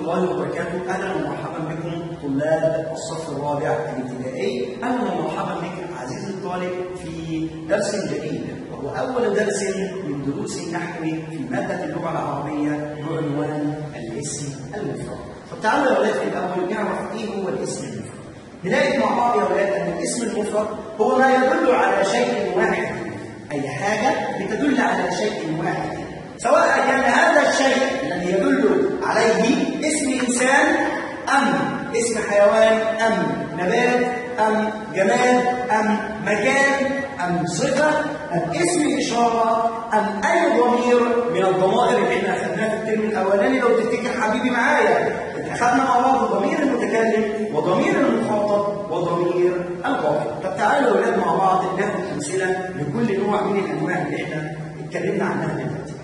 الله وبركاته اهلا ومرحبا بكم طلاب الصف الرابع الابتدائي اهلا ومرحبا بك عزيزي الطالب في درس جديد وهو اول درس من دروس النحو في ماده اللغه العربيه بعنوان الاسم المفرد طب تعالوا يا ولاد في الاول نعرف ايه هو الاسم المفرد نلاقي مع بعض يا ولاد ان الاسم المفرد هو ما يدل على شيء واحد اي حاجه بتدل على شيء واحد سواء كان هذا الشيء الذي يدل عليه اسم إنسان أم اسم حيوان أم نبات أم جماد أم مكان أم صفة أم اسم إشارة أم أي ضمير من الضمائر اللي احنا أخذناها في الترم الأولاني لو تفتكر حبيبي معايا أخذنا مع بعض ضمير المتكلم وضمير المخاطب وضمير الغائب طب تعالوا يا أولاد مع بعض ناخد أمثلة لكل نوع من الأنواع اللي احنا اتكلمنا عنها دلوقتي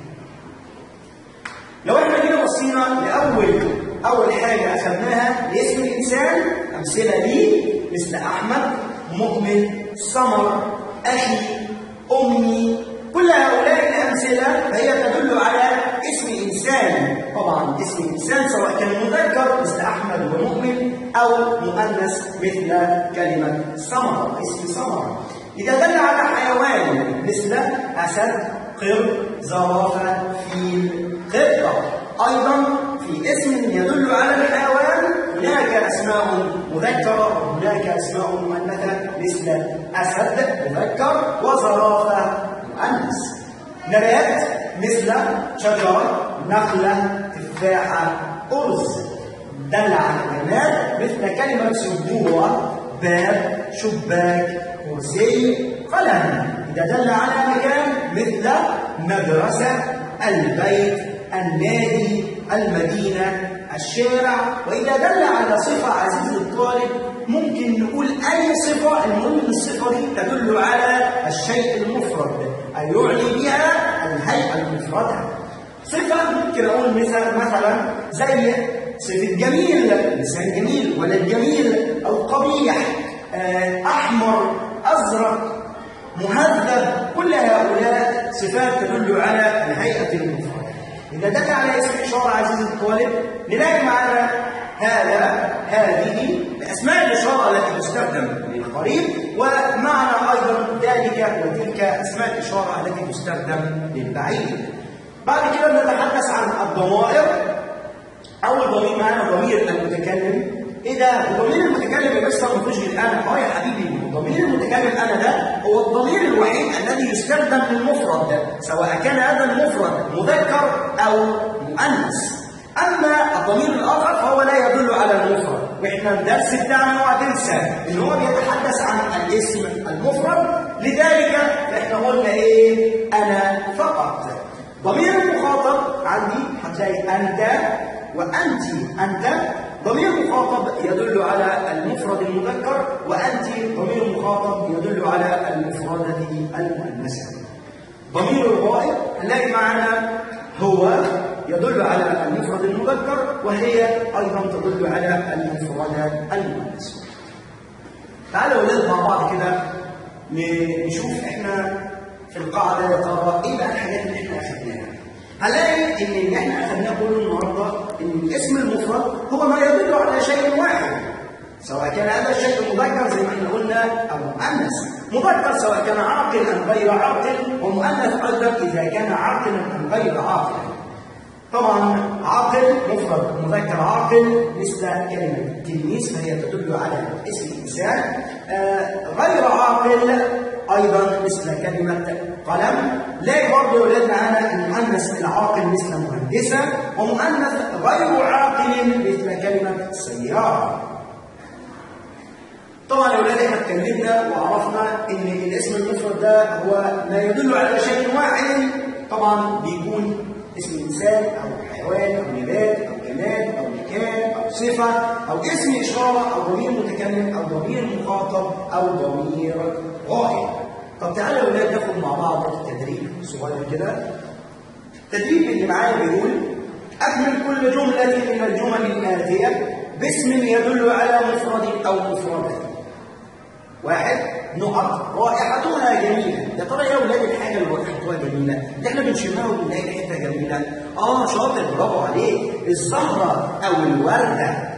لو احنا كده بصينا لاول اول حاجه اخذناها لاسم الانسان امثله ليه مثل احمد مؤمن سمر اخي امي كل هؤلاء الامثله فهي تدل على اسم انسان طبعا اسم انسان سواء كان مذكر مثل احمد ومؤمن او مؤنث مثل كلمه سمر اسم سمر اذا دل على حيوان مثل اسد قرد زرافه فيل قطة أيضا في اسم يدل على الحيوان هناك أسماء مذكرة وهناك أسماء مؤنثة مثل أسد مذكر وزرافة مؤنث نبات مثل شجرة نخلة تفاحة أرز دل على جماد مثل كلمة سبوة باب شباك كرسي قلم إذا دل على مكان مثل مدرسة البيت النادي المدينة الشارع وإذا دل على صفة عزيز الطالب ممكن نقول أي صفة المهم أن الصفة دي تدل على الشيء المفرد أي يعني بها الهيئة المفردة صفة ممكن أقول مثلا مثلا زي صفة جميل إنسان جميل ولد جميل أو قبيح أحمر أزرق مهذب كل هؤلاء صفات تدل على الهيئة المفردة إذا دل على اسم إشارة عزيزي الطالب نلاقي معنا هذا هذه أسماء الإشارة التي تستخدم للقريب ومعنى أيضا ذلك وتلك أسماء الإشارة التي تستخدم للبعيد بعد كده نتحدث عن الضمائر أول ضمير معنا ضمير المتكلم ايه ده؟ الضمير المتكلم يا مستر ما فيش غير انا، اه يا حبيبي الضمير المتكلم انا ده هو الضمير الوحيد الذي يستخدم للمفرد سواء كان هذا المفرد مذكر او مؤنث. اما الضمير الاخر فهو لا يدل على المفرد، واحنا الدرس بتاعنا اوعى تنسى ان هو بيتحدث عن الاسم المفرد، لذلك احنا قلنا ايه؟ انا فقط. ضمير المخاطب عندي هتلاقي انت وانت انت ضمير مخاطب يدل على المفرد المذكر وأنت ضمير مخاطب يدل على المفردة المؤنثة ضمير الغائب نلاقي معنا هو يدل على المفرد المذكر وهي أيضا تدل على المفردة المؤنثة تعالوا ولاد مع بعض كده نشوف احنا في القاعدة يا ترى ايه بقى الحاجات اللي احنا اخذناها هنلاقي ان اللي احنا اخذناه كله النهارده ان الاسم المفرد هو ما يدل على شيء واحد سواء كان هذا الشيء مذكر زي ما احنا قلنا او مؤنث مذكر سواء كان عاقل ام غير عاقل ومؤنث ايضا اذا كان عاقلا ام غير عاقل طبعا عاقل مفرد مذكر عاقل مثل كلمه تلميذ فهي تدل على اسم الانسان آه غير عاقل ايضا مثل كلمه قلم لا برضه يا اولاد معانا المؤنث العاقل مثل مهندسه ومؤنث غير عاقل مثل كلمه سياره طبعا يا اولاد احنا اتكلمنا وعرفنا ان الاسم المفرد ده هو ما يدل على شيء واحد طبعا بيكون اسم انسان او حيوان او نبات او جماد او مكان او صفه او اسم اشاره او ضمير متكلم او ضمير مخاطب او ضمير غائب طب تعالى يا ولاد ناخد مع بعض تدريب صغير كده التدريب اللي معايا بيقول اكمل كل جمله من الجمل الاتيه باسم يدل على مفرد او مفردين واحد نقط رائحتها جميلة يا ترى يا ولاد الحاجة اللي رائحتها جميلة اللي احنا بنشمها وبنلاقي ريحتها جميلة اه شاطر برافو عليك الزهرة أو الوردة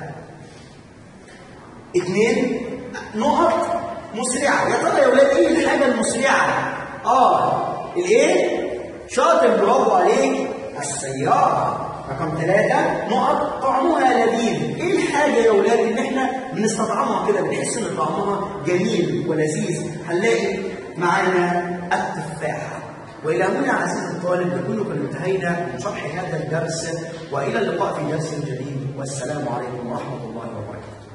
اثنين نقط مسرعة يا ترى يا ولاد ايه الحاجة المسرعة اه الايه شاطر برافو عليك السيارة رقم ثلاثة نقط طعمها لذيذ ايه الحاجة يا ولاد اللي احنا بنستطعمها كده بنحس ان طعمها جميل ولذيذ هنلاقي معانا التفاحة والى هنا عزيزي الطالب نكون قد انتهينا من شرح هذا الدرس والى اللقاء في درس جديد والسلام عليكم ورحمة الله وبركاته